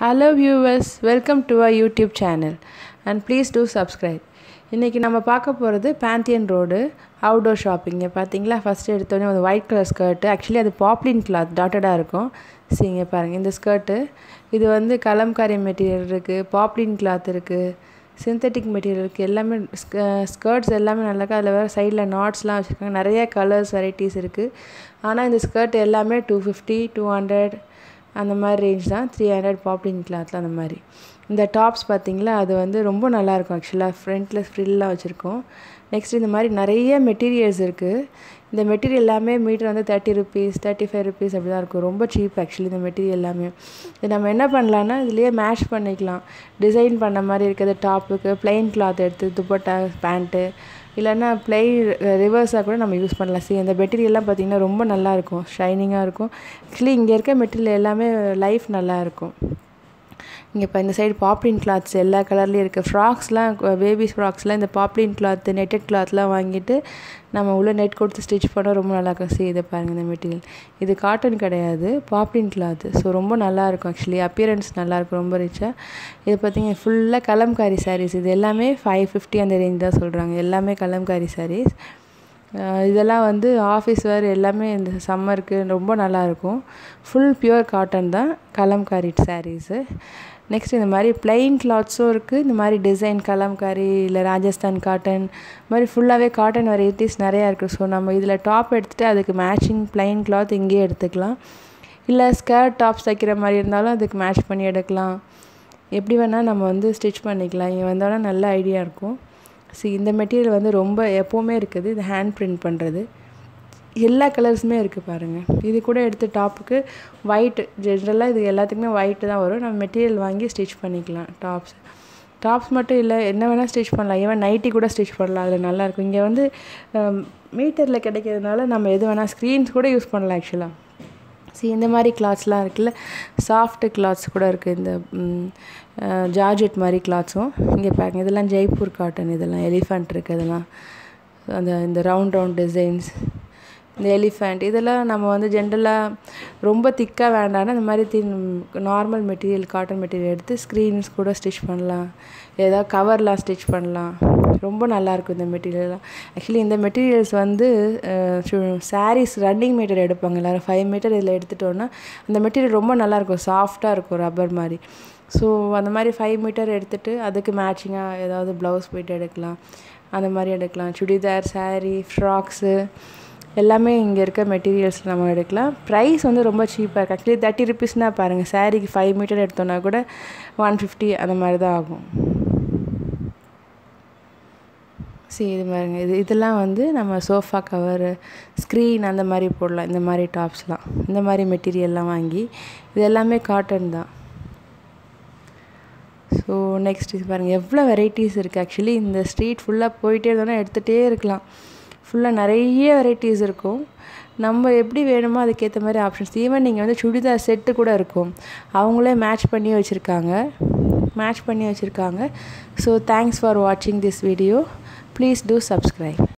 hello viewers welcome to our YouTube channel and please do subscribe இன்றைக்கி நம்ம பார்க்க போகிறது பேந்தியன் ரோடு அவுடோர் ஷாப்பிங்க பார்த்தீங்களா ஃபஸ்ட்டு எடுத்தோடனே ஒரு ஒயிட் கலர் ஸ்கர்ட்டு ஆக்சுவலி அது பாப்ளின் கிளாத் டாட்டடாக இருக்கும் சரிங்க பாருங்கள் இந்த ஸ்கர்ட்டு இது வந்து கலம்காரி மெட்டீரியல் இருக்குது பாப்ளின் கிளாத் இருக்குது சிந்தட்டிக் மெட்டீரியல் இருக்குது எல்லாமே ஸ்கர்ட்ஸ் எல்லாமே நல்லாக்கா அதில் வேறு சைடில் நாட்ஸ்லாம் வச்சுருக்காங்க நிறைய கலர்ஸ் வெரைட்டிஸ் இருக்குது ஆனால் இந்த ஸ்கர்ட் எல்லாமே டூ ஃபிஃப்டி டூ ஹண்ட்ரட் அந்த மாதிரி ரேஞ்ச் தான் த்ரீ ஹண்ட்ரட் பாப்ளின் கிளாத்தில் அந்த மாதிரி இந்த டாப்ஸ் பார்த்திங்களா அது வந்து ரொம்ப நல்லாயிருக்கும் ஆக்சுவலாக ஃப்ரண்ட்டில் ஃப்ரில்லாக வச்சுருக்கோம் நெக்ஸ்ட் இந்த மாதிரி நிறைய மெட்டீரியல்ஸ் இருக்குது இந்த மெட்டீரியல் எல்லாமே மீட்டர் வந்து thirty rupees thirty five rupees அப்படி தான் இருக்கும் ரொம்ப சீப் ஆக்சுவலி இந்த மெட்டீரியல் எல்லாமே இது நம்ம என்ன பண்ணலான்னா இதுலேயே மேட்ச் பண்ணிக்கலாம் டிசைன் பண்ண மாதிரி இருக்கிறது டாப்புக்கு ப்ளைன் கிளாத் எடுத்து துப்பட்டா பேண்ட்டு இல்லைன்னா ப்ளை ரிவர்ஸாக கூட நம்ம யூஸ் பண்ணலாம் சி அந்த மெட்டீரியல்லாம் பார்த்திங்கன்னா ரொம்ப நல்லாயிருக்கும் ஷைனிங்காக இருக்கும் ஆக்சுவலி இங்கே இருக்க மெட்டீரியல் எல்லாமே லைஃப் நல்லாயிருக்கும் இங்கே இப்போ இந்த சைடு பாப்ளின் கிளாத்ஸ் எல்லா கலர்லேயும் இருக்குது ஃப்ராக்ஸ்லாம் பேபிஸ் ஃப்ராக்ஸ்லாம் இந்த பாப்ளின் கிளாத் நெட்டட் கிளாத்லாம் வாங்கிட்டு நம்ம உள்ளே நெட் கொடுத்து ஸ்டிச் பண்ணால் ரொம்ப நல்லாயிருக்கும் சி இதை பாருங்கள் இந்த மெட்டீரியல் இது காட்டன் கிடையாது பாப்ளின் கிளாத்து ஸோ ரொம்ப நல்லாயிருக்கும் ஆக்சுவலி அப்பியரன்ஸ் நல்லாயிருக்கும் ரொம்ப ரிச்சாக இது பார்த்திங்க ஃபுல்லாக கலம்காரி சாரீஸ் இது எல்லாமே ஃபைவ் ஃபிஃப்டி அந்த ரேஞ்ச் தான் சொல்கிறாங்க எல்லாமே கலம்காரி சாரீஸ் இதெல்லாம் வந்து ஆஃபீஸ் வேர் எல்லாமே இந்த சம்மருக்கு ரொம்ப நல்லாயிருக்கும் ஃபுல் பியூர் காட்டன் தான் கலம்காரி சாரீஸு நெக்ஸ்ட் இந்த மாதிரி பிளெயின் கிளாத்ஸும் இருக்குது இந்த மாதிரி டிசைன் கலம்காரி இல்லை ராஜஸ்தான் காட்டன் இந்த மாதிரி ஃபுல்லாகவே காட்டன் வெரைட்டிஸ் நிறையா இருக்குது ஸோ நம்ம இதில் டாப் எடுத்துகிட்டு அதுக்கு மேட்சிங் பிளைன் கிளாத் இங்கேயே எடுத்துக்கலாம் இல்லை ஸ்கர்ட் டாப்ஸ் தைக்கிற மாதிரி இருந்தாலும் அதுக்கு மேட்ச் பண்ணி எடுக்கலாம் எப்படி வேணால் நம்ம வந்து ஸ்டிச் பண்ணிக்கலாம் இங்கே வந்தோன்னா நல்ல ஐடியா இருக்கும் சி இந்த மெட்டீரியல் வந்து ரொம்ப எப்போவுமே இருக்குது இது ஹேண்ட் பிரிண்ட் பண்ணுறது எல்லா கலர்ஸுமே இருக்குது பாருங்கள் இது கூட எடுத்து டாப்புக்கு ஒயிட்டு ஜென்ரலாக இது எல்லாத்துக்குமே ஒயிட்டு தான் வரும் நம்ம மெட்டீரியல் வாங்கி ஸ்டிச் பண்ணிக்கலாம் டாப்ஸ் டாப்ஸ் மட்டும் இல்லை என்ன வேணால் ஸ்டிச் பண்ணலாம் ஈவன் நைட்டி கூட ஸ்டிச் பண்ணலாம் அதில் நல்லாயிருக்கும் இங்கே வந்து மீட்டரில் கிடைக்கிறதுனால நம்ம எது வேணால் ஸ்க்ரீன்ஸ் கூட யூஸ் பண்ணலாம் ஆக்சுவலாக சி இந்த மாதிரி கிளாத்ஸ்லாம் இருக்குல்ல சாஃப்ட் கிளாத்ஸ் கூட இருக்குது இந்த ஜார்ஜெட் மாதிரி கிளாத்ஸும் இங்கே பாருங்க இதெல்லாம் ஜெய்ப்பூர் காட்டன் இதெல்லாம் எலிஃபண்ட் இருக்குது இதெல்லாம் அந்த இந்த ரவுண்ட் ரவுண்ட் டிசைன்ஸ் இந்த எலிஃபண்ட் இதெல்லாம் நம்ம வந்து ஜென்ரலாக ரொம்ப திக்காக வேண்டாம்னா இந்த மாதிரி thin normal material cotton material எடுத்து ஸ்க்ரீன்ஸ் கூட ஸ்டிச் பண்ணலாம் ஏதாவது கவர்லாம் ஸ்டிச் பண்ணலாம் ரொம்ப நல்லாயிருக்கும் இந்த மெட்டீரியல்லாம் ஆக்சுவலி இந்த மெட்டீரியல்ஸ் வந்து சாரீஸ் ரன்னிங் மீட்டர் எடுப்பாங்க எல்லோரும் ஃபைவ் மீட்டர் இதில் எடுத்துட்டோன்னா அந்த மெட்டீரியல் ரொம்ப நல்லாயிருக்கும் சாஃப்டாக இருக்கும் ரப்பர் மாதிரி ஸோ அந்த மாதிரி ஃபைவ் மீட்டர் எடுத்துகிட்டு அதுக்கு மேட்சிங்காக ஏதாவது ப்ளவுஸ் போய்ட்டு எடுக்கலாம் அந்த மாதிரி எடுக்கலாம் சுடிதார் சாரீ ஃப்ராக்ஸு எல்லாமே இங்கே இருக்க மெட்டீரியல்ஸ் நம்ம எடுக்கலாம் ப்ரைஸ் வந்து ரொம்ப சீப்பாக இருக்குது ஆக்சுவலி தேர்ட்டி ருபீஸ்னால் பாருங்கள் சாரீக்கு ஃபைவ் மீட்டர் எடுத்தோன்னா கூட ஒன் ஃபிஃப்டி அந்த மாதிரி தான் ஆகும் சரி இது பாருங்க இது இதெல்லாம் வந்து நம்ம சோஃபா கவரு ஸ்க்ரீன் அந்த மாதிரி போடலாம் இந்த மாதிரி டாப்ஸ்லாம் இந்த மாதிரி மெட்டீரியல்லாம் வாங்கி இது எல்லாமே காட்டன் தான் ஸோ நெக்ஸ்ட் இது பாருங்கள் எவ்வளோ வெரைட்டிஸ் இருக்குது ஆக்சுவலி இந்த ஸ்ட்ரீட் ஃபுல்லாக போயிட்டே இருந்தோன்னா எடுத்துகிட்டே இருக்கலாம் ஃபுல்லாக நிறைய வெரைட்டிஸ் இருக்கும் நம்ம எப்படி வேணுமோ அதுக்கேற்ற மாதிரி ஆப்ஷன்ஸ் ஈவன் நீங்கள் வந்து சுடிதார் செட்டு கூட இருக்கும் அவங்களே மேட்ச் பண்ணி வச்சுருக்காங்க மேட்ச் பண்ணி வச்சுருக்காங்க ஸோ தேங்க்ஸ் ஃபார் வாட்சிங் this video please do subscribe